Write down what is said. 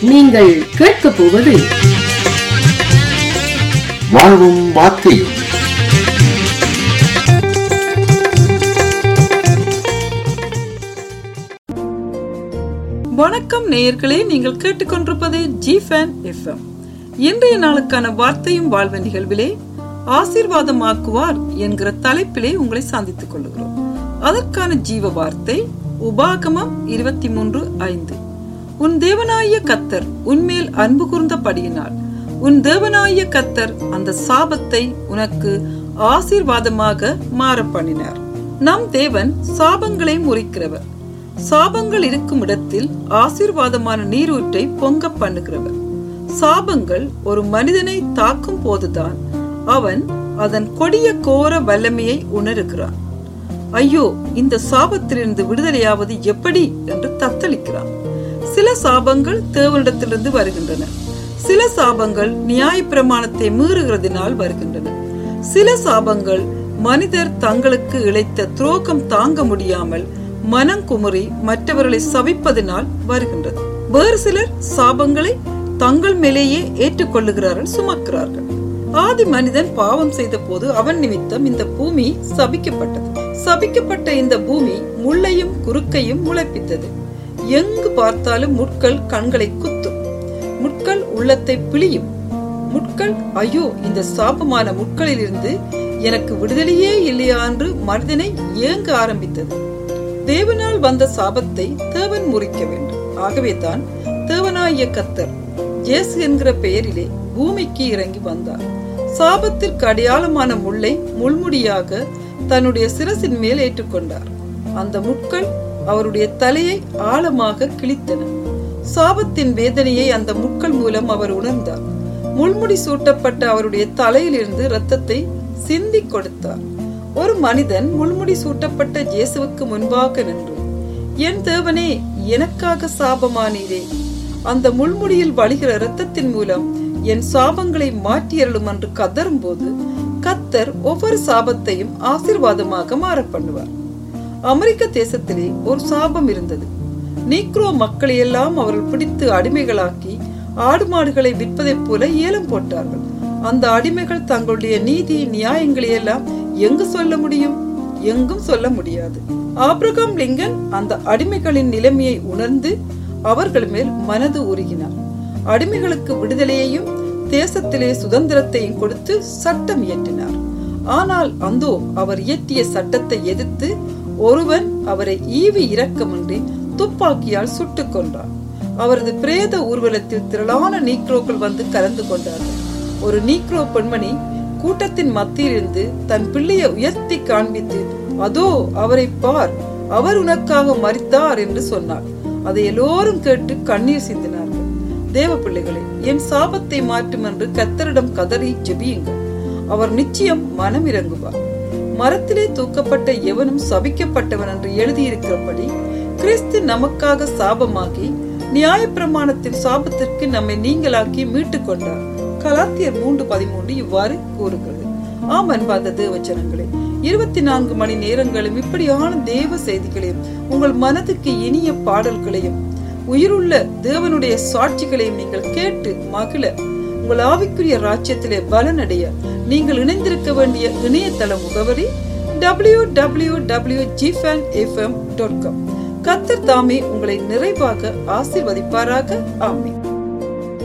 நீங்கள் கேட்கப் போவது வாழ்வும் வார்த்தையும் வணக்கம் நேயர்களே நீங்கள் கேட்டுக்கொண்டிருப்பது ஜி ஃபேன் எஃப்எம் இன்றைய நாளுக்கான வார்த்தையும் வாழ்வு நிகழ்விலே ஆசீர்வாதமாக்குவார் என்கிற தலைப்பிலே உங்களை சந்தித்துக் கொள்கிறோம் அதற்கான ஜீவ வார்த்தை உபாகமம் இருபத்தி மூன்று ஐந்து உன் தேவனாய கத்தர் உன்மேல் அன்பு கூர்ந்தபடியினால் உன் தேவனாய கத்தர் அந்த சாபத்தை உனக்கு ஆசீர்வாதமாக மாற பண்ணினார் நம் தேவன் சாபங்களை முறிக்கிறவர் சாபங்கள் இருக்கும் இடத்தில் ஆசீர்வாதமான நீரூற்றை பொங்க பண்ணுகிறவர் சாபங்கள் ஒரு மனிதனை தாக்கும் போதுதான் அவன் அதன் கொடிய கோர வல்லமையை உணருகிறான் ஐயோ இந்த சாபத்திலிருந்து விடுதலையாவது எப்படி என்று தத்தளிக்கிறான் சில சாபங்கள் தேவனிடத்திலிருந்து வருகின்றன சில சாபங்கள் நியாய பிரமாணத்தை மீறுகிறதினால் வருகின்றன சில சாபங்கள் மனிதர் தங்களுக்கு இழைத்த துரோகம் தாங்க முடியாமல் மனங்குமுறி மற்றவர்களை சபிப்பதினால் வருகின்றது வேறு சிலர் சாபங்களை தங்கள் மேலேயே ஏற்றுக்கொள்ளுகிறார்கள் சுமக்கிறார்கள் ஆதி மனிதன் பாவம் செய்த போது அவன் நிமித்தம் இந்த பூமி சபிக்கப்பட்டது சபிக்கப்பட்ட இந்த பூமி முள்ளையும் குறுக்கையும் முளைப்பித்தது எங்கு பார்த்தாலும் முட்கள் கண்களை குத்தும் முட்கள் உள்ளத்தை பிழியும் முட்கள் ஐயோ இந்த சாபமான முட்களிலிருந்து எனக்கு விடுதலையே இல்லையா என்று மனிதனை ஏங்க ஆரம்பித்தது தேவனால் வந்த சாபத்தை தேவன் முறிக்க வேண்டும் ஆகவே தான் தேவனாய கத்தர் ஜேசு என்கிற பெயரிலே பூமிக்கு இறங்கி வந்தார் சாபத்திற்கு அடையாளமான முள்ளை முள்முடியாக தன்னுடைய சிரசின் மேல் ஏற்றுக்கொண்டார் அந்த முட்கள் அவருடைய தலையை ஆழமாக கிழித்தன சாபத்தின் வேதனையை அந்த முட்கள் மூலம் அவர் உணர்ந்தார் முள்முடி சூட்டப்பட்ட அவருடைய தலையிலிருந்து இரத்தத்தை சிந்திக் கொடுத்தார் ஒரு மனிதன் முள்முடி சூட்டப்பட்ட இயேசுவுக்கு முன்பாக நின்று என் தேவனே எனக்காக சாபமானீரே அந்த முள்முடியில் வழிகிற இரத்தத்தின் மூலம் என் சாபங்களை மாற்றியருளும் என்று கதரும் போது கத்தர் ஒவ்வொரு சாபத்தையும் ஆசீர்வாதமாக மாற பண்ணுவார் அமெரிக்க தேசத்திலே ஒரு சாபம் இருந்தது நீக்ரோ மக்களையெல்லாம் அவர்கள் பிடித்து அடிமைகளாக்கி ஆடு மாடுகளை விற்பதைப் போல ஏலம் போட்டார்கள் அந்த அடிமைகள் தங்களுடைய நீதி நியாயங்களை எல்லாம் எங்கு சொல்ல முடியும் எங்கும் சொல்ல முடியாது ஆப்ரகாம் லிங்கன் அந்த அடிமைகளின் நிலைமையை உணர்ந்து அவர்கள் மேல் மனது உருகினார் அடிமைகளுக்கு விடுதலையையும் தேசத்திலே சுதந்திரத்தையும் கொடுத்து சட்டம் இயற்றினார் ஆனால் அந்தோ அவர் இயற்றிய சட்டத்தை எதிர்த்து ஒருவன் அவரை ஈவி இரக்கமின்றி துப்பாக்கியால் சுட்டுக் கொண்டார் அவரது பிரேத ஊர்வலத்தில் திரளான நீக்ரோக்கள் வந்து கலந்து கொண்டார்கள் ஒரு நீக்ரோ பெண்மணி கூட்டத்தின் மத்தியிலிருந்து தன் பிள்ளையை உயர்த்தி காண்பித்து அதோ அவரை பார் அவர் உனக்காக மறித்தார் என்று சொன்னார் அதை எல்லோரும் கேட்டு கண்ணீர் சிந்தினார்கள் தேவ பிள்ளைகளே என் சாபத்தை மாற்றும் என்று கத்தரிடம் கதறி ஜெபியுங்கள் அவர் நிச்சயம் மனம் இறங்குவார் மரத்திலே தூக்கப்பட்ட எவனும் சபிக்கப்பட்டவன் என்று எழுதியிருக்கிறபடி கிறிஸ்து நமக்காக சாபமாகி நியாயப்பிரமாணத்தின் சாபத்திற்கு நம்மை நீங்களாக்கி மீட்டுக் கொண்டார் கலாத்தியர் மூன்று பதிமூன்று இவ்வாறு கூறுகிறது ஆம் அன்பார்ந்த தேவ ஜனங்களே இருபத்தி நான்கு மணி நேரங்களும் இப்படியான தேவ செய்திகளையும் உங்கள் மனதுக்கு இனிய பாடல்களையும் உயிருள்ள தேவனுடைய சாட்சிகளையும் நீங்கள் கேட்டு மகிழ உங்கள் ஆவிக்குரிய ராஜ்யத்திலே பலனடைய நீங்கள் இணைந்திருக்க வேண்டிய இணையதள முகவரி டபிள்யூ டபிள்யூ டபிள்யூ ஜிஃபேன் எஃப்எம் டாட் காம் கத்தர் தாமே உங்களை நிறைவாக ஆசிர்வதிப்பாராக ஆமீன்